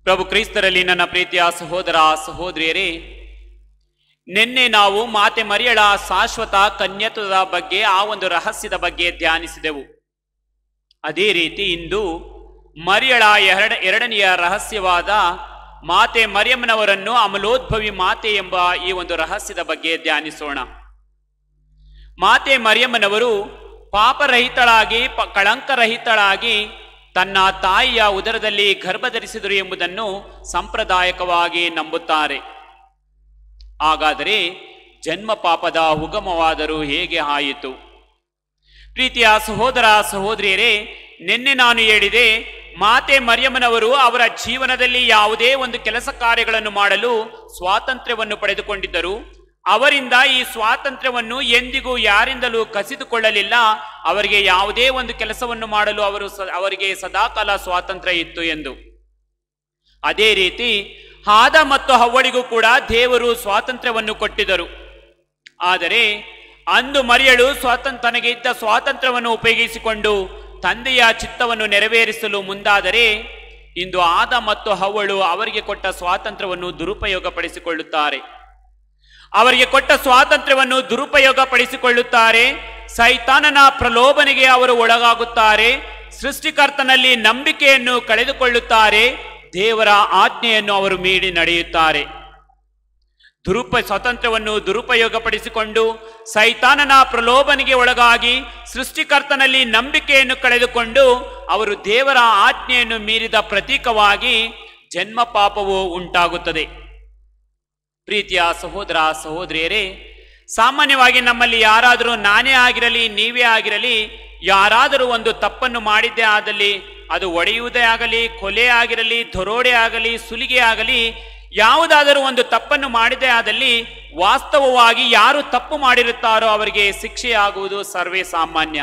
ಪ್ರಭು ಕ್ರೈಸ್ತರಲ್ಲಿ ನನ್ನ ಪ್ರೀತಿಯ ಸಹೋದರ ಸಹೋದರಿಯರೇ ನಿನ್ನೆ ನಾವು ಮಾತೆ ಮರಿಯಳ ಶಾಶ್ವತ ಕನ್ಯತ್ವದ ಬಗ್ಗೆ ಆ ಒಂದು ರಹಸ್ಯದ ಬಗ್ಗೆ ಧ್ಯಾನಿಸಿದೆವು ಅದೇ ರೀತಿ ಇಂದು ಮರಿಯಳ ಎರಡ ಎರಡನೆಯ ರಹಸ್ಯವಾದ ಮಾತೆ ಮರಿಯಮ್ಮನವರನ್ನು ಅಮಲೋದ್ಭವಿ ಮಾತೆ ಎಂಬ ಈ ಒಂದು ರಹಸ್ಯದ ಬಗ್ಗೆ ಧ್ಯಾನಿಸೋಣ ಮಾತೆ ಮರಿಯಮ್ಮನವರು ಪಾಪರಹಿತಳಾಗಿ ಪ- ಕಳಂಕರಹಿತಳಾಗಿ ತನ್ನ ತಾಯಿಯ ಉದರದಲ್ಲಿ ಗರ್ಭಧರಿಸಿದರು ಎಂಬುದನ್ನು ಸಂಪ್ರದಾಯಕವಾಗಿ ನಂಬುತ್ತಾರೆ ಹಾಗಾದರೆ ಜನ್ಮ ಪಾಪದ ಉಗಮವಾದರೂ ಹೇಗೆ ಆಯಿತು ಪ್ರೀತಿಯ ಸಹೋದರ ಸಹೋದರಿಯರೇ ನಿನ್ನೆ ನಾನು ಹೇಳಿದೆ ಮಾತೆ ಮರಿಯಮ್ಮನವರು ಅವರ ಜೀವನದಲ್ಲಿ ಯಾವುದೇ ಒಂದು ಕೆಲಸ ಕಾರ್ಯಗಳನ್ನು ಮಾಡಲು ಸ್ವಾತಂತ್ರ್ಯವನ್ನು ಪಡೆದುಕೊಂಡಿದ್ದರು ಅವರಿಂದ ಈ ಸ್ವಾತಂತ್ರ್ಯವನ್ನು ಎಂದಿಗೂ ಯಾರಿಂದಲೂ ಕಸಿದುಕೊಳ್ಳಲಿಲ್ಲ ಅವರಿಗೆ ಯಾವುದೇ ಒಂದು ಕೆಲಸವನ್ನು ಮಾಡಲು ಅವರು ಸ- ಅವರಿಗೆ ಸದಾಕಾಲ ಸ್ವಾತಂತ್ರ್ಯ ಇತ್ತು ಎಂದು ಅದೇ ರೀತಿ ಆದ ಮತ್ತು ಹವ್ವಳಿಗೂ ಕೂಡ ದೇವರು ಸ್ವಾತಂತ್ರ್ಯವನ್ನು ಕೊಟ್ಟಿದ್ದರು ಆದರೆ ಅಂದು ಮರಿಯಳು ಸ್ವಾತಂತ್ರ್ಯ ತನಗೆ ಇದ್ದ ಸ್ವಾತಂತ್ರ್ಯವನ್ನು ಉಪಯೋಗಿಸಿಕೊಂಡು ತಂದೆಯ ಚಿತ್ತವನ್ನು ನೆರವೇರಿಸಲು ಮುಂದಾದರೆ ಇಂದು ಆದ ಮತ್ತು ಹವ್ವಳು ಅವರಿಗೆ ಕೊಟ್ಟ ಸ್ವಾತಂತ್ರ್ಯವನ್ನು ದುರುಪಯೋಗಪಡಿಸಿಕೊಳ್ಳುತ್ತಾರೆ ಅವರಿಗೆ ಕೊಟ್ಟ ಸ್ವಾತಂತ್ರ್ಯವನ್ನು ದುರುಪಯೋಗಪಡಿಸಿಕೊಳ್ಳುತ್ತಾರೆ ಸೈತಾನನ ಪ್ರಲೋಭನೆಗೆ ಅವರು ಒಳಗಾಗುತ್ತಾರೆ ಸೃಷ್ಟಿಕರ್ತನಲ್ಲಿ ನಂಬಿಕೆಯನ್ನು ಕಳೆದುಕೊಳ್ಳುತ್ತಾರೆ ದೇವರ ಆಜ್ಞೆಯನ್ನು ಅವರು ಮೀರಿ ನಡೆಯುತ್ತಾರೆ ದುರುಪ ಸ್ವಾತಂತ್ರ್ಯವನ್ನು ದುರುಪಯೋಗಪಡಿಸಿಕೊಂಡು ಸೈತಾನನ ಪ್ರಲೋಭನೆಗೆ ಒಳಗಾಗಿ ಸೃಷ್ಟಿಕರ್ತನಲ್ಲಿ ನಂಬಿಕೆಯನ್ನು ಕಳೆದುಕೊಂಡು ಅವರು ದೇವರ ಆಜ್ಞೆಯನ್ನು ಮೀರಿದ ಪ್ರತೀಕವಾಗಿ ಜನ್ಮ ಪಾಪವು ಉಂಟಾಗುತ್ತದೆ ಪ್ರೀತಿಯ ಸಹೋದರ ಸಹೋದರಿಯರೇ ಸಾಮಾನ್ಯವಾಗಿ ನಮ್ಮಲ್ಲಿ ಯಾರಾದರೂ ನಾನೇ ಆಗಿರಲಿ ನೀವೇ ಆಗಿರಲಿ ಯಾರಾದರೂ ಒಂದು ತಪ್ಪನ್ನು ಮಾಡಿದ್ದೇ ಆದಲ್ಲಿ ಅದು ಒಡೆಯುವುದೇ ಆಗಲಿ ಕೊಲೆ ಆಗಿರಲಿ ದರೋಡೆ ಆಗಲಿ ಸುಲಿಗೆ ಆಗಲಿ ಯಾವುದಾದರೂ ಒಂದು ತಪ್ಪನ್ನು ಮಾಡಿದ್ದೇ ಆದಲ್ಲಿ ವಾಸ್ತವವಾಗಿ ಯಾರು ತಪ್ಪು ಮಾಡಿರುತ್ತಾರೋ ಅವರಿಗೆ ಶಿಕ್ಷೆಯಾಗುವುದು ಸರ್ವೇ ಸಾಮಾನ್ಯ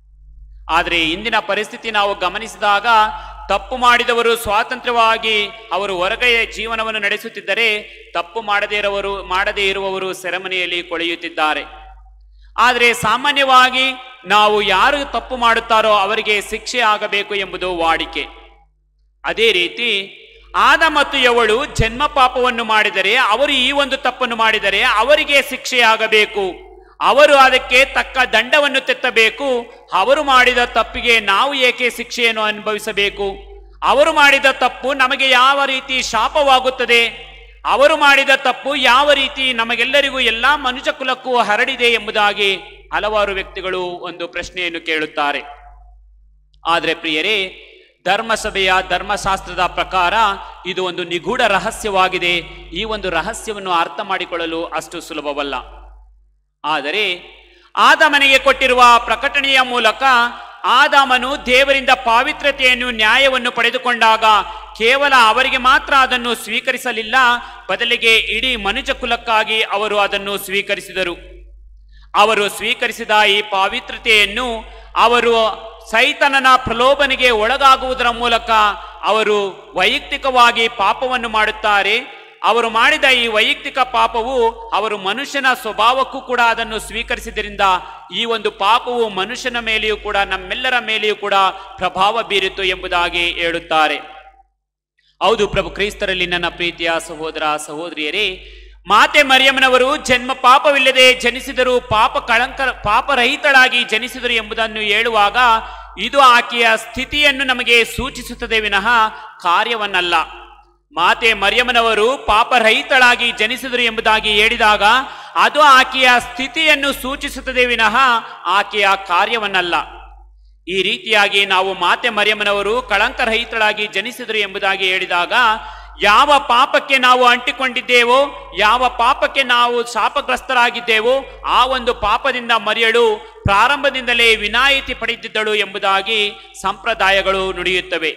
ಆದರೆ ಇಂದಿನ ಪರಿಸ್ಥಿತಿ ನಾವು ಗಮನಿಸಿದಾಗ ತಪ್ಪು ಮಾಡಿದವರು ಸ್ವಾತಂತ್ರ್ಯವಾಗಿ ಅವರು ಹೊರಗೆಯ ಜೀವನವನ್ನು ನಡೆಸುತ್ತಿದ್ದರೆ ತಪ್ಪು ಮಾಡದೇ ಇರುವವರು ಮಾಡದೇ ಇರುವವರು ಸೆರೆಮನೆಯಲ್ಲಿ ಕೊಳೆಯುತ್ತಿದ್ದಾರೆ ಆದರೆ ಸಾಮಾನ್ಯವಾಗಿ ನಾವು ಯಾರು ತಪ್ಪು ಮಾಡುತ್ತಾರೋ ಅವರಿಗೆ ಶಿಕ್ಷೆ ಆಗಬೇಕು ಎಂಬುದು ವಾಡಿಕೆ ಅದೇ ರೀತಿ ಆದ ಮತ್ತು ಯವಳು ಜನ್ಮ ಪಾಪವನ್ನು ಮಾಡಿದರೆ ಅವರು ಈ ಒಂದು ತಪ್ಪನ್ನು ಮಾಡಿದರೆ ಅವರಿಗೆ ಶಿಕ್ಷೆಯಾಗಬೇಕು ಅವರು ಅದಕ್ಕೆ ತಕ್ಕ ದಂಡವನ್ನು ತೆತ್ತಬೇಕು ಅವರು ಮಾಡಿದ ತಪ್ಪಿಗೆ ನಾವು ಏಕೆ ಶಿಕ್ಷೆಯನ್ನು ಅನುಭವಿಸಬೇಕು ಅವರು ಮಾಡಿದ ತಪ್ಪು ನಮಗೆ ಯಾವ ರೀತಿ ಶಾಪವಾಗುತ್ತದೆ ಅವರು ಮಾಡಿದ ತಪ್ಪು ಯಾವ ರೀತಿ ನಮಗೆಲ್ಲರಿಗೂ ಎಲ್ಲ ಮನುಷ್ಯ ಕುಲಕ್ಕೂ ಹರಡಿದೆ ಎಂಬುದಾಗಿ ಹಲವಾರು ವ್ಯಕ್ತಿಗಳು ಒಂದು ಪ್ರಶ್ನೆಯನ್ನು ಕೇಳುತ್ತಾರೆ ಆದರೆ ಪ್ರಿಯರೇ ಧರ್ಮಸಭೆಯ ಧರ್ಮಶಾಸ್ತ್ರದ ಪ್ರಕಾರ ಇದು ಒಂದು ನಿಗೂಢ ರಹಸ್ಯವಾಗಿದೆ ಈ ಒಂದು ರಹಸ್ಯವನ್ನು ಅರ್ಥ ಮಾಡಿಕೊಳ್ಳಲು ಅಷ್ಟು ಸುಲಭವಲ್ಲ ಆದರೆ ಆದಾಮನಿಗೆ ಕೊಟ್ಟಿರುವ ಪ್ರಕಟಣೆಯ ಮೂಲಕ ಆದಾಮನು ದೇವರಿಂದ ಪಾವಿತ್ರತೆಯನ್ನು ನ್ಯಾಯವನ್ನು ಪಡೆದುಕೊಂಡಾಗ ಕೇವಲ ಅವರಿಗೆ ಮಾತ್ರ ಅದನ್ನು ಸ್ವೀಕರಿಸಲಿಲ್ಲ ಬದಲಿಗೆ ಇಡೀ ಮನುಜ ಕುಲಕ್ಕಾಗಿ ಅವರು ಅದನ್ನು ಸ್ವೀಕರಿಸಿದರು ಅವರು ಸ್ವೀಕರಿಸಿದ ಈ ಪಾವಿತ್ರತೆಯನ್ನು ಅವರು ಸೈತನನ ಪ್ರಲೋಭನೆಗೆ ಒಳಗಾಗುವುದರ ಮೂಲಕ ಅವರು ವೈಯಕ್ತಿಕವಾಗಿ ಪಾಪವನ್ನು ಮಾಡುತ್ತಾರೆ ಅವರು ಮಾಡಿದ ಈ ವೈಯಕ್ತಿಕ ಪಾಪವು ಅವರು ಮನುಷ್ಯನ ಸ್ವಭಾವಕ್ಕೂ ಕೂಡ ಅದನ್ನು ಸ್ವೀಕರಿಸಿದ್ರಿಂದ ಈ ಒಂದು ಪಾಪವು ಮನುಷ್ಯನ ಮೇಲೆಯೂ ಕೂಡ ನಮ್ಮೆಲ್ಲರ ಮೇಲೆಯೂ ಕೂಡ ಪ್ರಭಾವ ಬೀರಿತು ಎಂಬುದಾಗಿ ಹೇಳುತ್ತಾರೆ ಹೌದು ಪ್ರಭು ಕ್ರೈಸ್ತರಲ್ಲಿ ನನ್ನ ಪ್ರೀತಿಯ ಸಹೋದರ ಸಹೋದರಿಯರೇ ಮಾತೆ ಮರಿಯಮ್ಮನವರು ಜನ್ಮ ಪಾಪವಿಲ್ಲದೆ ಜನಿಸಿದರು ಪಾಪ ಕಳಂಕ ಪಾಪರಹಿತಳಾಗಿ ಜನಿಸಿದರು ಎಂಬುದನ್ನು ಹೇಳುವಾಗ ಇದು ಆಕೆಯ ಸ್ಥಿತಿಯನ್ನು ನಮಗೆ ಸೂಚಿಸುತ್ತದೆ ವಿನಃ ಕಾರ್ಯವನ್ನಲ್ಲ ಮಾತೆ ಮರಿಯಮ್ಮನವರು ಪಾಪರಹಿತಳಾಗಿ ಜನಿಸಿದರು ಎಂಬುದಾಗಿ ಹೇಳಿದಾಗ ಅದು ಆಕೆಯ ಸ್ಥಿತಿಯನ್ನು ಸೂಚಿಸುತ್ತದೆ ವಿನಃ ಆಕೆಯ ಕಾರ್ಯವನ್ನಲ್ಲ ಈ ರೀತಿಯಾಗಿ ನಾವು ಮಾತೆ ಮರಿಯಮ್ಮನವರು ಕಳಂಕರಹಿತಳಾಗಿ ಜನಿಸಿದರು ಎಂಬುದಾಗಿ ಹೇಳಿದಾಗ ಯಾವ ಪಾಪಕ್ಕೆ ನಾವು ಅಂಟಿಕೊಂಡಿದ್ದೇವೋ ಯಾವ ಪಾಪಕ್ಕೆ ನಾವು ಶಾಪಗ್ರಸ್ತರಾಗಿದ್ದೇವೋ ಆ ಒಂದು ಪಾಪದಿಂದ ಮರಿಯಳು ಪ್ರಾರಂಭದಿಂದಲೇ ವಿನಾಯಿತಿ ಪಡೆದಿದ್ದಳು ಎಂಬುದಾಗಿ ಸಂಪ್ರದಾಯಗಳು ನುಡಿಯುತ್ತವೆ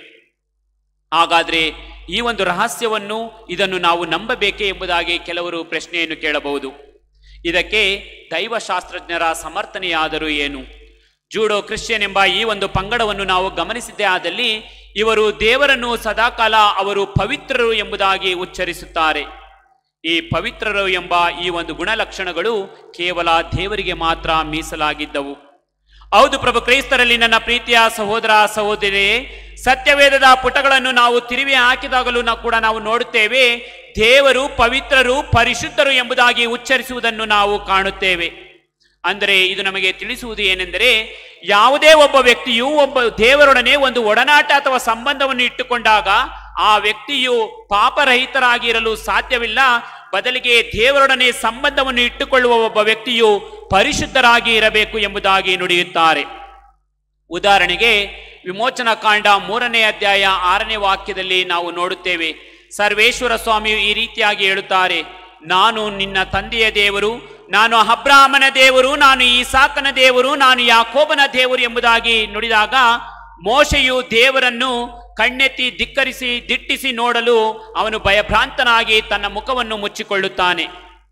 ಹಾಗಾದ್ರೆ ಈ ಒಂದು ರಹಸ್ಯವನ್ನು ಇದನ್ನು ನಾವು ನಂಬಬೇಕೇ ಎಂಬುದಾಗಿ ಕೆಲವರು ಪ್ರಶ್ನೆಯನ್ನು ಕೇಳಬಹುದು ಇದಕ್ಕೆ ದೈವಶಾಸ್ತ್ರಜ್ಞರ ಸಮರ್ಥನೆಯಾದರೂ ಏನು ಜೂಡೋ ಕ್ರಿಶ್ಚಿಯನ್ ಎಂಬ ಈ ಒಂದು ಪಂಗಡವನ್ನು ನಾವು ಗಮನಿಸಿದ್ದೇ ಆದಲ್ಲಿ ಇವರು ದೇವರನ್ನು ಸದಾಕಾಲ ಅವರು ಪವಿತ್ರರು ಎಂಬುದಾಗಿ ಉಚ್ಚರಿಸುತ್ತಾರೆ ಈ ಪವಿತ್ರರು ಎಂಬ ಈ ಒಂದು ಗುಣಲಕ್ಷಣಗಳು ಕೇವಲ ದೇವರಿಗೆ ಮಾತ್ರ ಮೀಸಲಾಗಿದ್ದವು ಹೌದು ಪ್ರಭು ಕ್ರೈಸ್ತರಲ್ಲಿ ನನ್ನ ಪ್ರೀತಿಯ ಸಹೋದರ ಸಹೋದರಿ ಸತ್ಯವೇದದ ಪುಟಗಳನ್ನು ನಾವು ತಿರುವಿ ಹಾಕಿದಾಗಲೂ ನಾವು ಕೂಡ ನಾವು ನೋಡುತ್ತೇವೆ ದೇವರು ಪವಿತ್ರರು ಪರಿಶುದ್ಧರು ಎಂಬುದಾಗಿ ಉಚ್ಚರಿಸುವುದನ್ನು ನಾವು ಕಾಣುತ್ತೇವೆ ಅಂದರೆ ಇದು ನಮಗೆ ತಿಳಿಸುವುದು ಏನೆಂದರೆ ಯಾವುದೇ ಒಬ್ಬ ವ್ಯಕ್ತಿಯು ಒಬ್ಬ ದೇವರೊಡನೆ ಒಂದು ಒಡನಾಟ ಅಥವಾ ಸಂಬಂಧವನ್ನು ಇಟ್ಟುಕೊಂಡಾಗ ಆ ವ್ಯಕ್ತಿಯು ಪಾಪರಹಿತರಾಗಿರಲು ಸಾಧ್ಯವಿಲ್ಲ ಬದಲಿಗೆ ದೇವರೊಡನೆ ಸಂಬಂಧವನ್ನು ಇಟ್ಟುಕೊಳ್ಳುವ ಒಬ್ಬ ವ್ಯಕ್ತಿಯು ಪರಿಶುದ್ಧರಾಗಿ ಇರಬೇಕು ಎಂಬುದಾಗಿ ನುಡಿಯುತ್ತಾರೆ ಉದಾಹರಣೆಗೆ ವಿಮೋಚನ ಕಾಂಡ ಮೂರನೇ ಅಧ್ಯಾಯ ಆರನೇ ವಾಕ್ಯದಲ್ಲಿ ನಾವು ನೋಡುತ್ತೇವೆ ಸರ್ವೇಶ್ವರ ಸ್ವಾಮಿಯು ಈ ರೀತಿಯಾಗಿ ಹೇಳುತ್ತಾರೆ ನಾನು ನಿನ್ನ ತಂದೆಯ ದೇವರು ನಾನು ಅಬ್ರಾಹ್ಮನ ದೇವರು ನಾನು ಈಸಾಕನ ದೇವರು ನಾನು ಯಾಕೋಬನ ದೇವರು ಎಂಬುದಾಗಿ ನುಡಿದಾಗ ಮೋಶೆಯು ದೇವರನ್ನು ಕಣ್ಣೆತ್ತಿ ಧಿಕ್ಕರಿಸಿ ದಿಟ್ಟಿಸಿ ನೋಡಲು ಅವನು ಭಯಭ್ರಾಂತನಾಗಿ ತನ್ನ ಮುಖವನ್ನು ಮುಚ್ಚಿಕೊಳ್ಳುತ್ತಾನೆ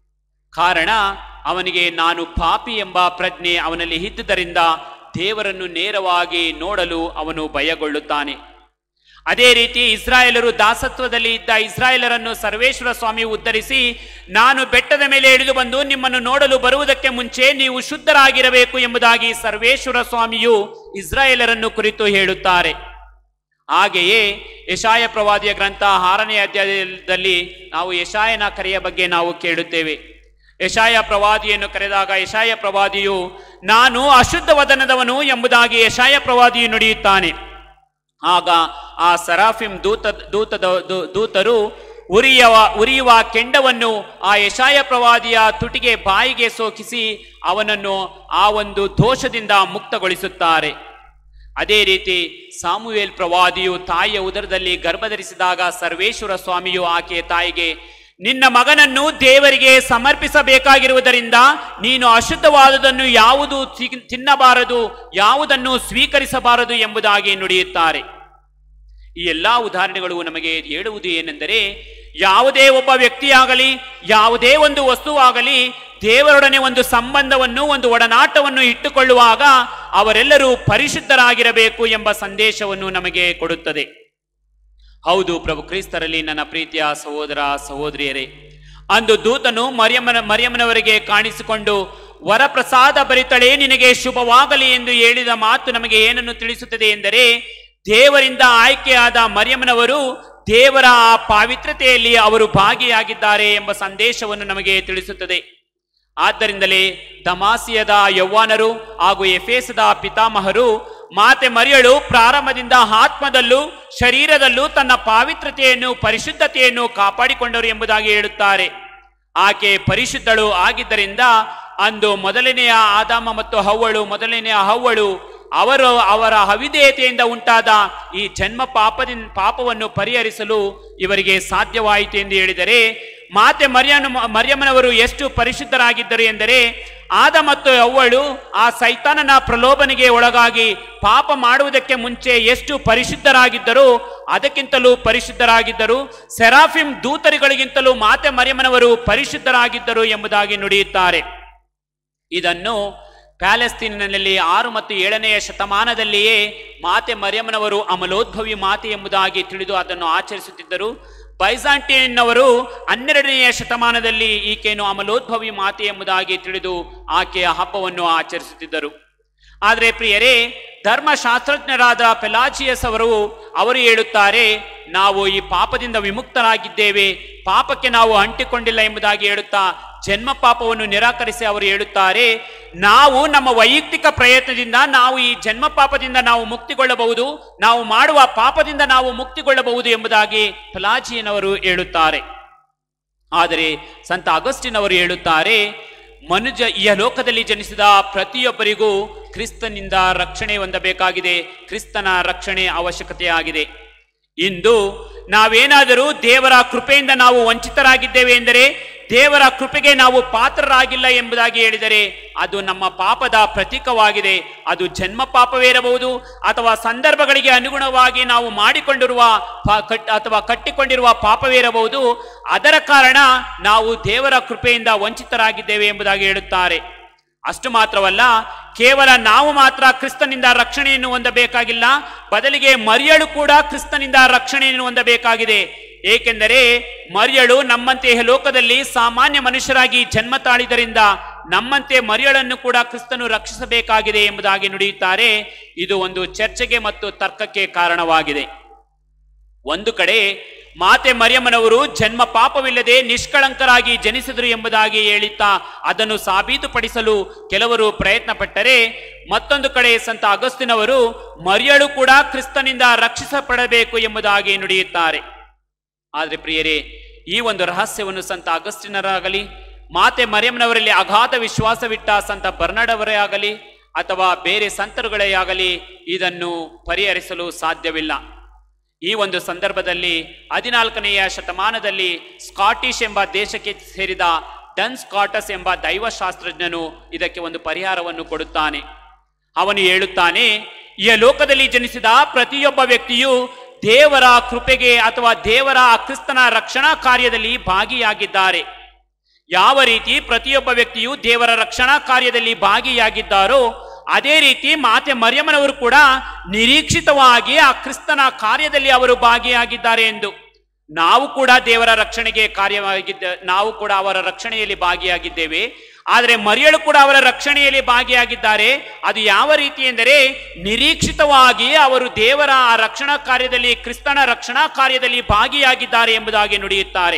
ಕಾರಣ ಅವನಿಗೆ ನಾನು ಪಾಪಿ ಎಂಬ ಪ್ರಜ್ಞೆ ಅವನಲ್ಲಿ ಇದ್ದುದರಿಂದ ದೇವರನ್ನು ನೇರವಾಗಿ ನೋಡಲು ಅವನು ಭಯಗೊಳ್ಳುತ್ತಾನೆ ಅದೇ ರೀತಿ ಇಸ್ರಾಯೇಲರು ದಾಸತ್ವದಲ್ಲಿ ಇದ್ದ ಇಸ್ರಾಯೇಲರನ್ನು ಸರ್ವೇಶ್ವರ ಸ್ವಾಮಿ ಉದ್ಧರಿಸಿ ನಾನು ಬೆಟ್ಟದ ಮೇಲೆ ಇಳಿದು ಬಂದು ನಿಮ್ಮನ್ನು ನೋಡಲು ಬರುವುದಕ್ಕೆ ಮುಂಚೆ ನೀವು ಶುದ್ಧರಾಗಿರಬೇಕು ಎಂಬುದಾಗಿ ಸರ್ವೇಶ್ವರ ಸ್ವಾಮಿಯು ಇಸ್ರಾಯೇಲರನ್ನು ಕುರಿತು ಹೇಳುತ್ತಾರೆ ಹಾಗೆಯೇ ಯಶಾಯ ಪ್ರವಾದಿಯ ಗ್ರಂಥ ಆರನೇ ಅಧ್ಯಾಯದಲ್ಲಿ ನಾವು ಯಶಾಯನ ಕರೆಯ ಬಗ್ಗೆ ನಾವು ಕೇಳುತ್ತೇವೆ ಯಶಾಯ ಪ್ರವಾದಿಯನ್ನು ಕರೆದಾಗ ಯಶಾಯ ಪ್ರವಾದಿಯು ನಾನು ಅಶುದ್ಧ ವದನದವನು ಎಂಬುದಾಗಿ ಯಶಾಯ ಪ್ರವಾದಿಯು ನುಡಿಯುತ್ತಾನೆ ಆಗ ಆ ಸರಾಫಿಂ ದೂತ ದೂತದ ದೂ- ದೂತರು ಉರಿಯುವ ಉರಿಯುವ ಕೆಂಡವನ್ನು ಆ ಯಶಾಯ ಪ್ರವಾದಿಯ ತುಟಿಗೆ ಬಾಯಿಗೆ ಸೋಕಿಸಿ ಅವನನ್ನು ಆ ಒಂದು ದೋಷದಿಂದ ಮುಕ್ತಗೊಳಿಸುತ್ತಾರೆ ಅದೇ ರೀತಿ ಸಾಮುವೇಲ್ ಪ್ರವಾದಿಯು ತಾಯಿಯ ಉದರದಲ್ಲಿ ಗರ್ಭಧರಿಸಿದಾಗ ಸರ್ವೇಶ್ವರ ಸ್ವಾಮಿಯು ಆಕೆಯ ತಾಯಿಗೆ ನಿನ್ನ ಮಗನನ್ನು ದೇವರಿಗೆ ಸಮರ್ಪಿಸಬೇಕಾಗಿರುವುದರಿಂದ ನೀನು ಅಶುದ್ಧವಾದುದನ್ನು ಯಾವುದು ತಿ- ತಿನ್ನಬಾರದು ಯಾವುದನ್ನು ಸ್ವೀಕರಿಸಬಾರದು ಎಂಬುದಾಗಿ ನುಡಿಯುತ್ತಾರೆ ಈ ಎಲ್ಲಾ ಉದಾಹರಣೆಗಳು ನಮಗೆ ಹೇಳುವುದು ಏನೆಂದರೆ ಯಾವುದೇ ಒಬ್ಬ ವ್ಯಕ್ತಿಯಾಗಲಿ ಯಾವುದೇ ಒಂದು ವಸ್ತುವಾಗಲಿ ದೇವರೊಡನೆ ಒಂದು ಸಂಬಂಧವನ್ನು ಒಂದು ಒಡನಾಟವನ್ನು ಇಟ್ಟುಕೊಳ್ಳುವಾಗ ಅವರೆಲ್ಲರೂ ಪರಿಶುದ್ಧರಾಗಿರಬೇಕು ಎಂಬ ಸಂದೇಶವನ್ನು ನಮಗೆ ಕೊಡುತ್ತದೆ ಹೌದು ಪ್ರಭು ಕ್ರಿಸ್ತರಲ್ಲಿ ನನ್ನ ಪ್ರೀತಿಯ ಸಹೋದರ ಸಹೋದರಿಯರೇ ಅಂದು ದೂತನು ಮರಿಯಮ್ಮನ ಮರಿಯಮ್ಮನವರಿಗೆ ಕಾಣಿಸಿಕೊಂಡು ವರಪ್ರಸಾದ ಭರಿತಳೆ ನಿನಗೆ ಶುಭವಾಗಲಿ ಎಂದು ಹೇಳಿದ ಮಾತು ನಮಗೆ ಏನನ್ನು ತಿಳಿಸುತ್ತದೆ ಎಂದರೆ ದೇವರಿಂದ ಆಯ್ಕೆಯಾದ ಮರಿಯಮ್ಮನವರು ದೇವರ ಆ ಪಾವಿತ್ರತೆಯಲ್ಲಿ ಅವರು ಭಾಗಿಯಾಗಿದ್ದಾರೆ ಎಂಬ ಸಂದೇಶವನ್ನು ನಮಗೆ ತಿಳಿಸುತ್ತದೆ ಆದ್ದರಿಂದಲೇ ದಮಾಸಿಯದ ಯೌವಾನರು ಹಾಗೂ ಎಫೇಸದ ಪಿತಾಮಹರು ಮಾತೆ ಮರಿಯಳು ಪ್ರಾರಂಭದಿಂದ ಆತ್ಮದಲ್ಲೂ ಶರೀರದಲ್ಲೂ ತನ್ನ ಪಾವಿತ್ರತೆಯನ್ನು ಪರಿಶುದ್ಧತೆಯನ್ನು ಕಾಪಾಡಿಕೊಂಡರು ಎಂಬುದಾಗಿ ಹೇಳುತ್ತಾರೆ ಆಕೆ ಪರಿಶುದ್ಧಳು ಆಗಿದ್ದರಿಂದ ಅಂದು ಮೊದಲನೆಯ ಆದಾಮ ಮತ್ತು ಹವ್ವಳು ಮೊದಲನೆಯ ಹವ್ವಳು ಅವರು ಅವರ ಅವಿಧೇಯತೆಯಿಂದ ಉಂಟಾದ ಈ ಜನ್ಮ ಪಾಪದಿಂದ ಪಾಪವನ್ನು ಪರಿಹರಿಸಲು ಇವರಿಗೆ ಸಾಧ್ಯವಾಯಿತು ಎಂದು ಹೇಳಿದರೆ ಮಾತೆ ಮರಿಯನು ಮರಿಯಮ್ಮನವರು ಎಷ್ಟು ಪರಿಶುದ್ಧರಾಗಿದ್ದರು ಎಂದರೆ ಆದ ಮತ್ತು ಅವ್ವಳು ಆ ಸೈತಾನನ ಪ್ರಲೋಭನೆಗೆ ಒಳಗಾಗಿ ಪಾಪ ಮಾಡುವುದಕ್ಕೆ ಮುಂಚೆ ಎಷ್ಟು ಪರಿಶುದ್ಧರಾಗಿದ್ದರು ಅದಕ್ಕಿಂತಲೂ ಪರಿಶುದ್ಧರಾಗಿದ್ದರು ಸೆರಾಫಿಮ್ ದೂತರಿಗಳಿಗಿಂತಲೂ ಮಾತೆ ಮರಿಯಮ್ಮನವರು ಪರಿಶುದ್ಧರಾಗಿದ್ದರು ಎಂಬುದಾಗಿ ನುಡಿಯುತ್ತಾರೆ ಇದನ್ನು ಪ್ಯಾಲೆಸ್ತೀನಿನಲ್ಲಿ ಆರು ಮತ್ತು ಏಳನೆಯ ಶತಮಾನದಲ್ಲಿಯೇ ಮಾತೆ ಮರಿಯಮ್ಮನವರು ಅಮಲೋದ್ಭವಿ ಮಾತೆ ಎಂಬುದಾಗಿ ತಿಳಿದು ಅದನ್ನು ಆಚರಿಸುತ್ತಿದ್ದರು ಬೈಸಾಂಟಿಯನ್ನವರು ಹನ್ನೆರಡನೆಯ ಶತಮಾನದಲ್ಲಿ ಈಕೆಯನ್ನು ಅಮಲೋದ್ಭವಿ ಮಾತೆ ಎಂಬುದಾಗಿ ತಿಳಿದು ಆಕೆಯ ಹಬ್ಬವನ್ನು ಆಚರಿಸುತ್ತಿದ್ದರು ಆದರೆ ಪ್ರಿಯರೇ ಧರ್ಮಶಾಸ್ತ್ರಜ್ಞರಾದ ಪೆಲಾಜಿಯಸ್ ಅವರು ಅವರು ಹೇಳುತ್ತಾರೆ ನಾವು ಈ ಪಾಪದಿಂದ ವಿಮುಕ್ತರಾಗಿದ್ದೇವೆ ಪಾಪಕ್ಕೆ ನಾವು ಅಂಟಿಕೊಂಡಿಲ್ಲ ಎಂಬುದಾಗಿ ಹೇಳುತ್ತಾ ಜನ್ಮ ಪಾಪವನ್ನು ನಿರಾಕರಿಸಿ ಅವರು ಹೇಳುತ್ತಾರೆ ನಾವು ನಮ್ಮ ವೈಯಕ್ತಿಕ ಪ್ರಯತ್ನದಿಂದ ನಾವು ಈ ಜನ್ಮ ಪಾಪದಿಂದ ನಾವು ಮುಕ್ತಿಗೊಳ್ಳಬಹುದು ನಾವು ಮಾಡುವ ಪಾಪದಿಂದ ನಾವು ಮುಕ್ತಿಗೊಳ್ಳಬಹುದು ಎಂಬುದಾಗಿ ಪಲಾಜಿಯನವರು ಹೇಳುತ್ತಾರೆ ಆದರೆ ಸಂತ ಅಗಸ್ಟಿನ್ ಅವರು ಹೇಳುತ್ತಾರೆ ಮನುಜ ಈ ಲೋಕದಲ್ಲಿ ಜನಿಸಿದ ಪ್ರತಿಯೊಬ್ಬರಿಗೂ ಕ್ರಿಸ್ತನಿಂದ ರಕ್ಷಣೆ ಹೊಂದಬೇಕಾಗಿದೆ ಕ್ರಿಸ್ತನ ರಕ್ಷಣೆ ಅವಶ್ಯಕತೆಯಾಗಿದೆ ಇಂದು ನಾವೇನಾದರೂ ದೇವರ ಕೃಪೆಯಿಂದ ನಾವು ವಂಚಿತರಾಗಿದ್ದೇವೆ ಎಂದರೆ ದೇವರ ಕೃಪೆಗೆ ನಾವು ಪಾತ್ರರಾಗಿಲ್ಲ ಎಂಬುದಾಗಿ ಹೇಳಿದರೆ ಅದು ನಮ್ಮ ಪಾಪದ ಪ್ರತೀಕವಾಗಿದೆ ಅದು ಜನ್ಮ ಪಾಪವೇ ಇರಬಹುದು ಅಥವಾ ಸಂದರ್ಭಗಳಿಗೆ ಅನುಗುಣವಾಗಿ ನಾವು ಮಾಡಿಕೊಂಡಿರುವ ಪಾ- ಕಟ್- ಅಥವಾ ಕಟ್ಟಿಕೊಂಡಿರುವ ಪಾಪವೇ ಇರಬಹುದು ಅದರ ಕಾರಣ ನಾವು ದೇವರ ಕೃಪೆಯಿಂದ ವಂಚಿತರಾಗಿದ್ದೇವೆ ಎಂಬುದಾಗಿ ಹೇಳುತ್ತಾರೆ ಅಷ್ಟು ಮಾತ್ರವಲ್ಲ ಕೇವಲ ನಾವು ಮಾತ್ರ ಕ್ರಿಸ್ತನಿಂದ ರಕ್ಷಣೆಯನ್ನು ಹೊಂದಬೇಕಾಗಿಲ್ಲ ಬದಲಿಗೆ ಮರಿಯಳು ಕೂಡ ಕ್ರಿಸ್ತನಿಂದ ರಕ್ಷಣೆಯನ್ನು ಹೊಂದಬೇಕಾಗಿದೆ ಏಕೆಂದರೆ ಮರಿಯಳು ನಮ್ಮಂತೆ ಲೋಕದಲ್ಲಿ ಸಾಮಾನ್ಯ ಮನುಷ್ಯರಾಗಿ ಜನ್ಮ ತಾಳಿದರಿಂದ ನಮ್ಮಂತೆ ಮರಿಯಳನ್ನು ಕೂಡ ಕ್ರಿಸ್ತನು ರಕ್ಷಿಸಬೇಕಾಗಿದೆ ಎಂಬುದಾಗಿ ನುಡಿಯುತ್ತಾರೆ ಇದು ಒಂದು ಚರ್ಚೆಗೆ ಮತ್ತು ತರ್ಕಕ್ಕೆ ಕಾರಣವಾಗಿದೆ ಒಂದು ಕಡೆ ಮಾತೆ ಮರಿಯಮ್ಮನವರು ಜನ್ಮ ಪಾಪವಿಲ್ಲದೆ ನಿಷ್ಕಳಂಕರಾಗಿ ಜನಿಸಿದರು ಎಂಬುದಾಗಿ ಹೇಳುತ್ತಾ ಅದನ್ನು ಸಾಬೀತುಪಡಿಸಲು ಕೆಲವರು ಪ್ರಯತ್ನ ಪಟ್ಟರೆ ಮತ್ತೊಂದು ಕಡೆ ಸಂತ ಅಗಸ್ತಿನವರು ಮರಿಯಳು ಕೂಡ ಕ್ರಿಸ್ತನಿಂದ ರಕ್ಷಿಸಪಡಬೇಕು ಎಂಬುದಾಗಿ ನುಡಿಯುತ್ತಾರೆ ಆದರೆ ಪ್ರಿಯರೇ ಈ ಒಂದು ರಹಸ್ಯವನ್ನು ಸಂತ ಅಗಸ್ಟಿನರಾಗಲಿ ಮಾತೆ ಮರಿಯಮ್ಮನವರಲ್ಲಿ ಅಗಾಧ ವಿಶ್ವಾಸವಿಟ್ಟ ಸಂತ ಬರ್ನಾಡವರೇ ಆಗಲಿ ಅಥವಾ ಬೇರೆ ಸಂತರುಗಳೇ ಆಗಲಿ ಇದನ್ನು ಪರಿಹರಿಸಲು ಸಾಧ್ಯವಿಲ್ಲ ಈ ಒಂದು ಸಂದರ್ಭದಲ್ಲಿ ಹದಿನಾಲ್ಕನೆಯ ಶತಮಾನದಲ್ಲಿ ಸ್ಕಾಟಿಷ್ ಎಂಬ ದೇಶಕ್ಕೆ ಸೇರಿದ ಡನ್ ಸ್ಕಾಟಸ್ ಎಂಬ ದೈವಶಾಸ್ತ್ರಜ್ಞನು ಇದಕ್ಕೆ ಒಂದು ಪರಿಹಾರವನ್ನು ಕೊಡುತ್ತಾನೆ ಅವನು ಹೇಳುತ್ತಾನೆ ಈ ಲೋಕದಲ್ಲಿ ಜನಿಸಿದ ಪ್ರತಿಯೊಬ್ಬ ವ್ಯಕ್ತಿಯು ದೇವರ ಕೃಪೆಗೆ ಅಥವಾ ದೇವರ ಕ್ರಿಸ್ತನ ರಕ್ಷಣಾ ಕಾರ್ಯದಲ್ಲಿ ಭಾಗಿಯಾಗಿದ್ದಾರೆ ಯಾವ ರೀತಿ ಪ್ರತಿಯೊಬ್ಬ ವ್ಯಕ್ತಿಯು ದೇವರ ರಕ್ಷಣಾ ಕಾರ್ಯದಲ್ಲಿ ಭಾಗಿಯಾಗಿದ್ದಾರೋ ಅದೇ ರೀತಿ ಮಾತೆ ಮರಿಯಮ್ಮನವರು ಕೂಡ ನಿರೀಕ್ಷಿತವಾಗಿ ಆ ಕ್ರಿಸ್ತನ ಕಾರ್ಯದಲ್ಲಿ ಅವರು ಭಾಗಿಯಾಗಿದ್ದಾರೆ ಎಂದು ನಾವು ಕೂಡ ದೇವರ ರಕ್ಷಣೆಗೆ ಕಾರ್ಯವಾಗಿದ್ದ ನಾವು ಕೂಡ ಅವರ ರಕ್ಷಣೆಯಲ್ಲಿ ಭಾಗಿಯಾಗಿದ್ದೇವೆ ಆದರೆ ಮರಿಯಳು ಕೂಡ ಅವರ ರಕ್ಷಣೆಯಲ್ಲಿ ಭಾಗಿಯಾಗಿದ್ದಾರೆ ಅದು ಯಾವ ರೀತಿ ಎಂದರೆ ನಿರೀಕ್ಷಿತವಾಗಿ ಅವರು ದೇವರ ಆ ರಕ್ಷಣಾ ಕಾರ್ಯದಲ್ಲಿ ಕ್ರಿಸ್ತನ ರಕ್ಷಣಾ ಕಾರ್ಯದಲ್ಲಿ ಭಾಗಿಯಾಗಿದ್ದಾರೆ ಎಂಬುದಾಗಿ ನುಡಿಯುತ್ತಾರೆ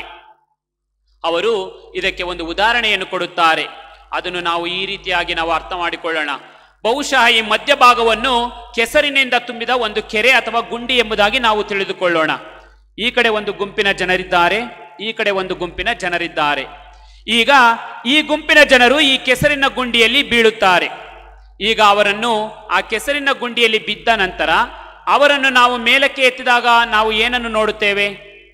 ಅವರು ಇದಕ್ಕೆ ಒಂದು ಉದಾಹರಣೆಯನ್ನು ಕೊಡುತ್ತಾರೆ ಅದನ್ನು ನಾವು ಈ ರೀತಿಯಾಗಿ ನಾವು ಅರ್ಥ ಮಾಡಿಕೊಳ್ಳೋಣ ಬಹುಶಃ ಈ ಮಧ್ಯಭಾಗವನ್ನು ಕೆಸರಿನಿಂದ ತುಂಬಿದ ಒಂದು ಕೆರೆ ಅಥವಾ ಗುಂಡಿ ಎಂಬುದಾಗಿ ನಾವು ತಿಳಿದುಕೊಳ್ಳೋಣ ಈ ಕಡೆ ಒಂದು ಗುಂಪಿನ ಜನರಿದ್ದಾರೆ ಈ ಕಡೆ ಒಂದು ಗುಂಪಿನ ಜನರಿದ್ದಾರೆ ಈಗ ಈ ಗುಂಪಿನ ಜನರು ಈ ಕೆಸರಿನ ಗುಂಡಿಯಲ್ಲಿ ಬೀಳುತ್ತಾರೆ ಈಗ ಅವರನ್ನು ಆ ಕೆಸರಿನ ಗುಂಡಿಯಲ್ಲಿ ಬಿದ್ದ ನಂತರ ಅವರನ್ನು ನಾವು ಮೇಲಕ್ಕೆ ಎತ್ತಿದಾಗ ನಾವು ಏನನ್ನು ನೋಡುತ್ತೇವೆ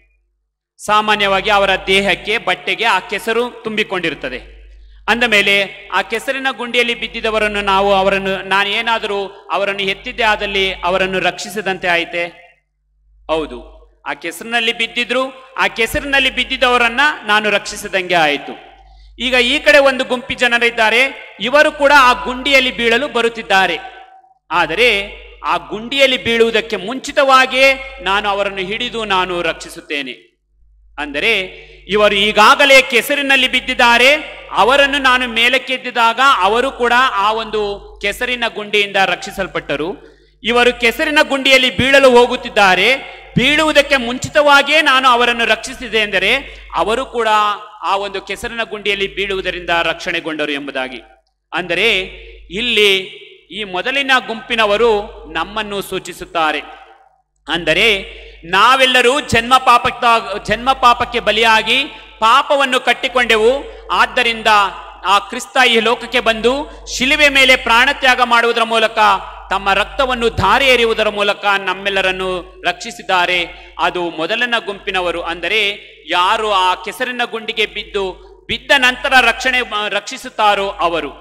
ಸಾಮಾನ್ಯವಾಗಿ ಅವರ ದೇಹಕ್ಕೆ ಬಟ್ಟೆಗೆ ಆ ಕೆಸರು ತುಂಬಿಕೊಂಡಿರುತ್ತದೆ ಅಂದ ಮೇಲೆ ಆ ಕೆಸರಿನ ಗುಂಡಿಯಲ್ಲಿ ಬಿದ್ದಿದವರನ್ನು ನಾವು ಅವರನ್ನು ನಾನು ಏನಾದರೂ ಅವರನ್ನು ಎತ್ತಿದ್ದೆ ಆದಲ್ಲಿ ಅವರನ್ನು ರಕ್ಷಿಸಿದಂತೆ ಆಯಿತೆ ಹೌದು ಆ ಕೆಸರಿನಲ್ಲಿ ಬಿದ್ದಿದ್ರು ಆ ಕೆಸರಿನಲ್ಲಿ ಬಿದ್ದಿದ್ದವರನ್ನ ನಾನು ರಕ್ಷಿಸಿದಂಗೆ ಆಯಿತು ಈಗ ಈ ಕಡೆ ಒಂದು ಗುಂಪಿ ಜನರಿದ್ದಾರೆ ಇವರು ಕೂಡ ಆ ಗುಂಡಿಯಲ್ಲಿ ಬೀಳಲು ಬರುತ್ತಿದ್ದಾರೆ ಆದರೆ ಆ ಗುಂಡಿಯಲ್ಲಿ ಬೀಳುವುದಕ್ಕೆ ಮುಂಚಿತವಾಗಿಯೇ ನಾನು ಅವರನ್ನು ಹಿಡಿದು ನಾನು ರಕ್ಷಿಸುತ್ತೇನೆ ಅಂದರೆ ಇವರು ಈಗಾಗಲೇ ಕೆಸರಿನಲ್ಲಿ ಬಿದ್ದಿದ್ದಾರೆ ಅವರನ್ನು ನಾನು ಮೇಲಕ್ಕೆದ್ದಿದಾಗ ಅವರು ಕೂಡ ಆ ಒಂದು ಕೆಸರಿನ ಗುಂಡಿಯಿಂದ ರಕ್ಷಿಸಲ್ಪಟ್ಟರು ಇವರು ಕೆಸರಿನ ಗುಂಡಿಯಲ್ಲಿ ಬೀಳಲು ಹೋಗುತ್ತಿದ್ದಾರೆ ಬೀಳುವುದಕ್ಕೆ ಮುಂಚಿತವಾಗಿಯೇ ನಾನು ಅವರನ್ನು ರಕ್ಷಿಸಿದೆ ಎಂದರೆ ಅವರು ಕೂಡ ಆ ಒಂದು ಕೆಸರಿನ ಗುಂಡಿಯಲ್ಲಿ ಬೀಳುವುದರಿಂದ ರಕ್ಷಣೆಗೊಂಡರು ಎಂಬುದಾಗಿ ಅಂದರೆ ಇಲ್ಲಿ ಈ ಮೊದಲಿನ ಗುಂಪಿನವರು ನಮ್ಮನ್ನು ಸೂಚಿಸುತ್ತಾರೆ ಅಂದರೆ ನಾವೆಲ್ಲರೂ ಜನ್ಮ ಪಾಪಕ್ಕ ಜನ್ಮ ಪಾಪಕ್ಕೆ ಬಲಿಯಾಗಿ ಪಾಪವನ್ನು ಕಟ್ಟಿಕೊಂಡೆವು ಆದ್ದರಿಂದ ಆ ಕ್ರಿಸ್ತ ಈ ಲೋಕಕ್ಕೆ ಬಂದು ಶಿಲುವೆ ಮೇಲೆ ಪ್ರಾಣತ್ಯಾಗ ಮಾಡುವುದರ ಮೂಲಕ ತಮ್ಮ ರಕ್ತವನ್ನು ಧಾರೆ ಎರೆಯುವುದರ ಮೂಲಕ ನಮ್ಮೆಲ್ಲರನ್ನು ರಕ್ಷಿಸಿದ್ದಾರೆ ಅದು ಮೊದಲನ ಗುಂಪಿನವರು ಅಂದರೆ ಯಾರು ಆ ಕೆಸರಿನ ಗುಂಡಿಗೆ ಬಿದ್ದು ಬಿದ್ದ ನಂತರ ರಕ್ಷಣೆ ರಕ್ಷಿಸುತ್ತಾರೋ ಅವರು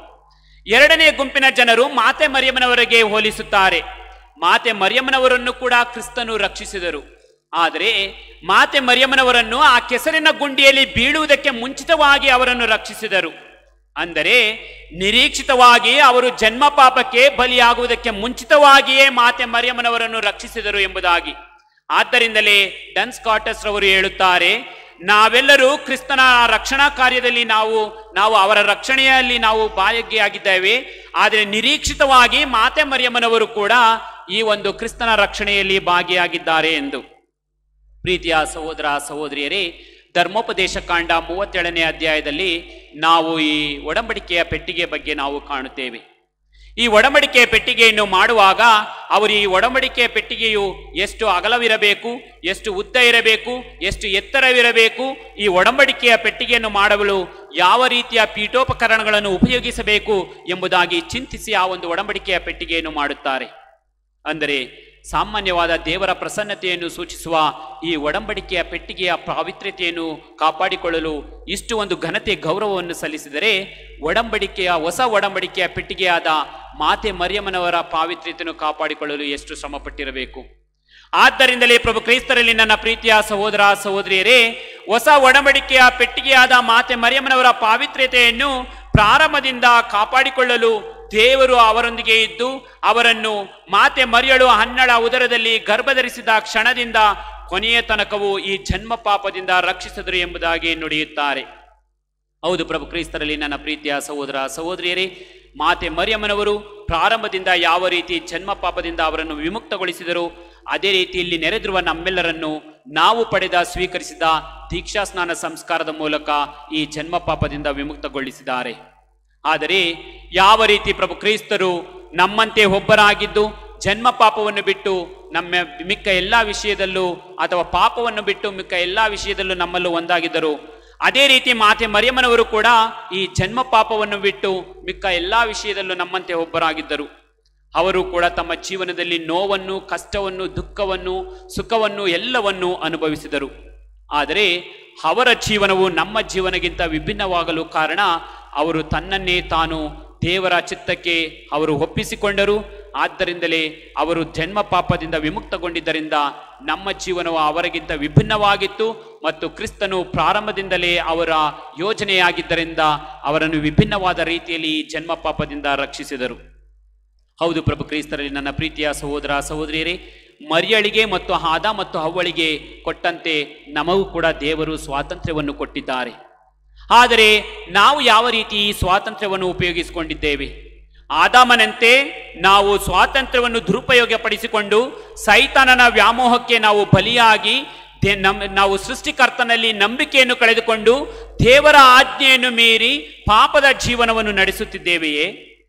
ಎರಡನೇ ಗುಂಪಿನ ಜನರು ಮಾತೆ ಮರಿಯಮ್ಮನವರಿಗೆ ಹೋಲಿಸುತ್ತಾರೆ ಮಾತೆ ಮರಿಯಮ್ಮನವರನ್ನು ಕೂಡ ಕ್ರಿಸ್ತನು ರಕ್ಷಿಸಿದರು ಆದರೆ ಮಾತೆ ಮರಿಯಮ್ಮನವರನ್ನು ಆ ಕೆಸರಿನ ಗುಂಡಿಯಲ್ಲಿ ಬೀಳುವುದಕ್ಕೆ ಮುಂಚಿತವಾಗಿ ಅವರನ್ನು ರಕ್ಷಿಸಿದರು ಅಂದರೆ ನಿರೀಕ್ಷಿತವಾಗಿ ಅವರು ಜನ್ಮ ಪಾಪಕ್ಕೆ ಬಲಿಯಾಗುವುದಕ್ಕೆ ಮುಂಚಿತವಾಗಿಯೇ ಮಾತೆ ಮರಿಯಮ್ಮನವರನ್ನು ರಕ್ಷಿಸಿದರು ಎಂಬುದಾಗಿ ಆದ್ದರಿಂದಲೇ ಡನ್ ಸ್ಕಾಟಸ್ ರವರು ಹೇಳುತ್ತಾರೆ ನಾವೆಲ್ಲರೂ ಕ್ರಿಸ್ತನ ರಕ್ಷಣಾ ಕಾರ್ಯದಲ್ಲಿ ನಾವು ನಾವು ಅವರ ರಕ್ಷಣೆಯಲ್ಲಿ ನಾವು ಭಾಗಿಯಾಗಿದ್ದೇವೆ ಆದರೆ ನಿರೀಕ್ಷಿತವಾಗಿ ಮಾತೆ ಮರಿಯಮ್ಮನವರು ಕೂಡ ಈ ಒಂದು ಕ್ರಿಸ್ತನ ರಕ್ಷಣೆಯಲ್ಲಿ ಭಾಗಿಯಾಗಿದ್ದಾರೆ ಎಂದು ಪ್ರೀತಿಯ ಸಹೋದರ ಸಹೋದರಿಯರೇ ಧರ್ಮೋಪದೇಶ ಕಾಂಡ ಮೂವತ್ತೇಳನೇ ಅಧ್ಯಾಯದಲ್ಲಿ ನಾವು ಈ ಒಡಂಬಡಿಕೆಯ ಪೆಟ್ಟಿಗೆ ಬಗ್ಗೆ ನಾವು ಕಾಣುತ್ತೇವೆ ಈ ಒಡಂಬಡಿಕೆಯ ಪೆಟ್ಟಿಗೆಯನ್ನು ಮಾಡುವಾಗ ಅವರು ಈ ಒಡಂಬಡಿಕೆಯ ಪೆಟ್ಟಿಗೆಯು ಎಷ್ಟು ಅಗಲವಿರಬೇಕು ಎಷ್ಟು ಉದ್ದ ಇರಬೇಕು ಎಷ್ಟು ಎತ್ತರವಿರಬೇಕು ಈ ಒಡಂಬಡಿಕೆಯ ಪೆಟ್ಟಿಗೆಯನ್ನು ಮಾಡಲು ಯಾವ ರೀತಿಯ ಪೀಠೋಪಕರಣಗಳನ್ನು ಉಪಯೋಗಿಸಬೇಕು ಎಂಬುದಾಗಿ ಚಿಂತಿಸಿ ಆ ಒಂದು ಒಡಂಬಡಿಕೆಯ ಪೆಟ್ಟಿಗೆಯನ್ನು ಮಾಡುತ್ತಾರೆ ಅಂದರೆ ಸಾಮಾನ್ಯವಾದ ದೇವರ ಪ್ರಸನ್ನತೆಯನ್ನು ಸೂಚಿಸುವ ಈ ಒಡಂಬಡಿಕೆಯ ಪೆಟ್ಟಿಗೆಯ ಪಾವಿತ್ರ್ಯತೆಯನ್ನು ಕಾಪಾಡಿಕೊಳ್ಳಲು ಇಷ್ಟು ಒಂದು ಘನತೆ ಗೌರವವನ್ನು ಸಲ್ಲಿಸಿದರೆ ಒಡಂಬಡಿಕೆಯ ಹೊಸ ಒಡಂಬಡಿಕೆಯ ಪೆಟ್ಟಿಗೆಯಾದ ಮಾತೆ ಮರಿಯಮ್ಮನವರ ಪಾವಿತ್ರ್ಯತೆಯನ್ನು ಕಾಪಾಡಿಕೊಳ್ಳಲು ಎಷ್ಟು ಶ್ರಮಪಟ್ಟಿರಬೇಕು ಆದ್ದರಿಂದಲೇ ಪ್ರಭು ಕ್ರೈಸ್ತರಲ್ಲಿ ನನ್ನ ಪ್ರೀತಿಯ ಸಹೋದರ ಸಹೋದರಿಯರೇ ಹೊಸ ಒಡಂಬಡಿಕೆಯ ಪೆಟ್ಟಿಗೆಯಾದ ಮಾತೆ ಮರಿಯಮ್ಮನವರ ಪಾವಿತ್ರ್ಯತೆಯನ್ನು ಪ್ರಾರಂಭದಿಂದ ಕಾಪಾಡಿಕೊಳ್ಳಲು ದೇವರು ಅವರೊಂದಿಗೆ ಇದ್ದು ಅವರನ್ನು ಮಾತೆ ಮರಿಯಳು ಹನ್ನಳ ಉದರದಲ್ಲಿ ಗರ್ಭಧರಿಸಿದ ಕ್ಷಣದಿಂದ ಕೊನೆಯ ತನಕವೂ ಈ ಜನ್ಮ ಪಾಪದಿಂದ ರಕ್ಷಿಸಿದರು ಎಂಬುದಾಗಿ ನುಡಿಯುತ್ತಾರೆ ಹೌದು ಪ್ರಭು ಕ್ರೈಸ್ತರಲ್ಲಿ ನನ್ನ ಪ್ರೀತಿಯ ಸಹೋದರ ಸಹೋದರಿಯರೇ ಮಾತೆ ಮರಿಯಮ್ಮನವರು ಪ್ರಾರಂಭದಿಂದ ಯಾವ ರೀತಿ ಜನ್ಮ ಪಾಪದಿಂದ ಅವರನ್ನು ವಿಮುಕ್ತಗೊಳಿಸಿದರು ಅದೇ ರೀತಿ ಇಲ್ಲಿ ನೆರೆದಿರುವ ನಮ್ಮೆಲ್ಲರನ್ನು ನಾವು ಪಡೆದ ಸ್ವೀಕರಿಸಿದ ದೀಕ್ಷಾ ಸ್ನಾನ ಸಂಸ್ಕಾರದ ಮೂಲಕ ಈ ಜನ್ಮ ಪಾಪದಿಂದ ವಿಮುಕ್ತಗೊಳಿಸಿದ್ದಾರೆ ಆದರೆ ಯಾವ ರೀತಿ ಪ್ರಭು ಕ್ರೈಸ್ತರು ನಮ್ಮಂತೆ ಒಬ್ಬರಾಗಿದ್ದು ಜನ್ಮ ಪಾಪವನ್ನು ಬಿಟ್ಟು ನಮ್ಮ ಮಿಕ್ಕ ಎಲ್ಲ ವಿಷಯದಲ್ಲೂ ಅಥವಾ ಪಾಪವನ್ನು ಬಿಟ್ಟು ಮಿಕ್ಕ ಎಲ್ಲ ವಿಷಯದಲ್ಲೂ ನಮ್ಮಲ್ಲೂ ಒಂದಾಗಿದ್ದರು ಅದೇ ರೀತಿ ಮಾತೆ ಮರಿಯಮ್ಮನವರು ಕೂಡ ಈ ಜನ್ಮ ಪಾಪವನ್ನು ಬಿಟ್ಟು ಮಿಕ್ಕ ಎಲ್ಲ ವಿಷಯದಲ್ಲೂ ನಮ್ಮಂತೆ ಒಬ್ಬರಾಗಿದ್ದರು ಅವರು ಕೂಡ ತಮ್ಮ ಜೀವನದಲ್ಲಿ ನೋವನ್ನು ಕಷ್ಟವನ್ನು ದುಃಖವನ್ನು ಸುಖವನ್ನು ಎಲ್ಲವನ್ನು ಅನುಭವಿಸಿದರು ಆದರೆ ಅವರ ಜೀವನವು ನಮ್ಮ ಜೀವನಗಿಂತ ವಿಭಿನ್ನವಾಗಲು ಕಾರಣ ಅವರು ತನ್ನನ್ನೇ ತಾನು ದೇವರ ಚಿತ್ತಕ್ಕೆ ಅವರು ಒಪ್ಪಿಸಿಕೊಂಡರು ಆದ್ದರಿಂದಲೇ ಅವರು ಜನ್ಮ ಪಾಪದಿಂದ ವಿಮುಕ್ತಗೊಂಡಿದ್ದರಿಂದ ನಮ್ಮ ಜೀವನವು ಅವರಿಗಿಂತ ವಿಭಿನ್ನವಾಗಿತ್ತು ಮತ್ತು ಕ್ರಿಸ್ತನು ಪ್ರಾರಂಭದಿಂದಲೇ ಅವರ ಯೋಜನೆಯಾಗಿದ್ದರಿಂದ ಅವರನ್ನು ವಿಭಿನ್ನವಾದ ರೀತಿಯಲ್ಲಿ ಈ ಜನ್ಮ ಪಾಪದಿಂದ ರಕ್ಷಿಸಿದರು ಹೌದು ಪ್ರಭು ಕ್ರೈಸ್ತರಲ್ಲಿ ನನ್ನ ಪ್ರೀತಿಯ ಸಹೋದರ ಸಹೋದರಿಯರೇ ಮರಿಯಳಿಗೆ ಮತ್ತು ಆದ ಮತ್ತು ಹವ್ವಳಿಗೆ ಕೊಟ್ಟಂತೆ ನಮಗೂ ಕೂಡ ದೇವರು ಸ್ವಾತಂತ್ರ್ಯವನ್ನು ಕೊಟ್ಟಿದ್ದಾರೆ ಆದರೆ ನಾವು ಯಾವ ರೀತಿ ಈ ಸ್ವಾತಂತ್ರ್ಯವನ್ನು ಉಪಯೋಗಿಸಿಕೊಂಡಿದ್ದೇವೆ ಆದಾಮನಂತೆ ನಾವು ಸ್ವಾತಂತ್ರ್ಯವನ್ನು ದುರುಪಯೋಗಪಡಿಸಿಕೊಂಡು ಸೈತಾನನ ವ್ಯಾಮೋಹಕ್ಕೆ ನಾವು ಬಲಿಯಾಗಿ ದೇ- ನಮ್ ನಾವು ಸೃಷ್ಟಿಕರ್ತನಲ್ಲಿ ನಂಬಿಕೆಯನ್ನು ಕಳೆದುಕೊಂಡು ದೇವರ ಆಜ್ಞೆಯನ್ನು ಮೀರಿ ಪಾಪದ ಜೀವನವನ್ನು ನಡೆಸುತ್ತಿದ್ದೇವೆಯೇ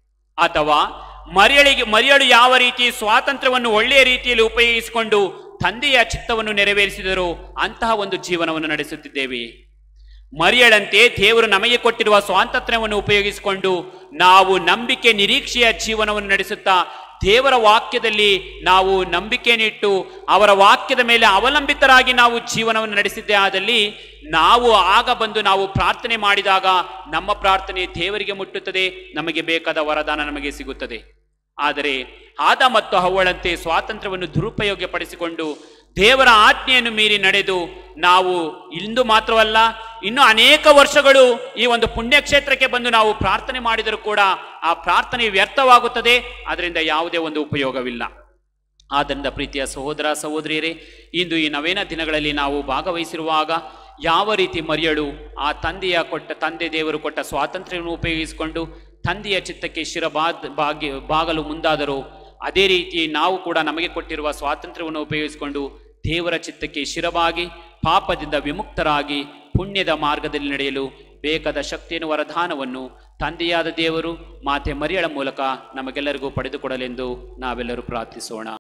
ಅಥವಾ ಮರಿಯಳಿಗೆ ಮರಿಯಳು ಯಾವ ರೀತಿ ಸ್ವಾತಂತ್ರ್ಯವನ್ನು ಒಳ್ಳೆಯ ರೀತಿಯಲ್ಲಿ ಉಪಯೋಗಿಸಿಕೊಂಡು ತಂದೆಯ ಚಿತ್ತವನ್ನು ನೆರವೇರಿಸಿದರೋ ಅಂತಹ ಒಂದು ಜೀವನವನ್ನು ನಡೆಸುತ್ತಿದ್ದೇವೆಯೇ ಮರಿಯಳಂತೆ ದೇವರು ನಮಗೆ ಕೊಟ್ಟಿರುವ ಸ್ವಾತಂತ್ರ್ಯವನ್ನು ಉಪಯೋಗಿಸಿಕೊಂಡು ನಾವು ನಂಬಿಕೆ ನಿರೀಕ್ಷೆಯ ಜೀವನವನ್ನು ನಡೆಸುತ್ತಾ ದೇವರ ವಾಕ್ಯದಲ್ಲಿ ನಾವು ನಂಬಿಕೆಯನ್ನಿಟ್ಟು ಅವರ ವಾಕ್ಯದ ಮೇಲೆ ಅವಲಂಬಿತರಾಗಿ ನಾವು ಜೀವನವನ್ನು ನಡೆಸಿದ್ದೇ ಆದಲ್ಲಿ ನಾವು ಆಗ ಬಂದು ನಾವು ಪ್ರಾರ್ಥನೆ ಮಾಡಿದಾಗ ನಮ್ಮ ಪ್ರಾರ್ಥನೆ ದೇವರಿಗೆ ಮುಟ್ಟುತ್ತದೆ ನಮಗೆ ಬೇಕಾದ ವರದಾನ ನಮಗೆ ಸಿಗುತ್ತದೆ ಆದರೆ ಆದ ಮತ್ತು ಹವ್ವಳಂತೆ ಸ್ವಾತಂತ್ರ್ಯವನ್ನು ದುರುಪಯೋಗಪಡಿಸಿಕೊಂಡು ದೇವರ ಆಜ್ಞೆಯನ್ನು ಮೀರಿ ನಡೆದು ನಾವು ಇಂದು ಮಾತ್ರವಲ್ಲ ಇನ್ನು ಅನೇಕ ವರ್ಷಗಳು ಈ ಒಂದು ಪುಣ್ಯಕ್ಷೇತ್ರಕ್ಕೆ ಬಂದು ನಾವು ಪ್ರಾರ್ಥನೆ ಮಾಡಿದರೂ ಕೂಡ ಆ ಪ್ರಾರ್ಥನೆ ವ್ಯರ್ಥವಾಗುತ್ತದೆ ಅದರಿಂದ ಯಾವುದೇ ಒಂದು ಉಪಯೋಗವಿಲ್ಲ ಆದ್ದರಿಂದ ಪ್ರೀತಿಯ ಸಹೋದರ ಸಹೋದರಿಯರೇ ಇಂದು ಈ ನವೇನ ದಿನಗಳಲ್ಲಿ ನಾವು ಭಾಗವಹಿಸಿರುವಾಗ ಯಾವ ರೀತಿ ಮರಿಯಳು ಆ ತಂದೆಯ ಕೊಟ್ಟ ತಂದೆ ದೇವರು ಕೊಟ್ಟ ಸ್ವಾತಂತ್ರ್ಯವನ್ನು ಉಪಯೋಗಿಸಿಕೊಂಡು ತಂದೆಯ ಚಿತ್ತಕ್ಕೆ ಶಿರಬಾದ್ ಬಾಗಿ ಬಾಗಲು ಮುಂದಾದರೂ ಅದೇ ರೀತಿ ನಾವು ಕೂಡ ನಮಗೆ ಕೊಟ್ಟಿರುವ ಸ್ವಾತಂತ್ರ್ಯವನ್ನು ಉಪಯೋಗಿಸಿಕೊಂಡು ದೇವರ ಚಿತ್ತಕ್ಕೆ ಶಿರವಾಗಿ ಪಾಪದಿಂದ ವಿಮುಕ್ತರಾಗಿ ಪುಣ್ಯದ ಮಾರ್ಗದಲ್ಲಿ ನಡೆಯಲು ಬೇಕಾದ ಶಕ್ತಿಯನ್ನು ವರದಾನವನ್ನು ತಂದೆಯಾದ ದೇವರು ಮಾತೆ ಮರಿಯಳ ಮೂಲಕ ನಮಗೆಲ್ಲರಿಗೂ ಪಡೆದುಕೊಡಲೆಂದು ನಾವೆಲ್ಲರೂ ಪ್ರಾರ್ಥಿಸೋಣ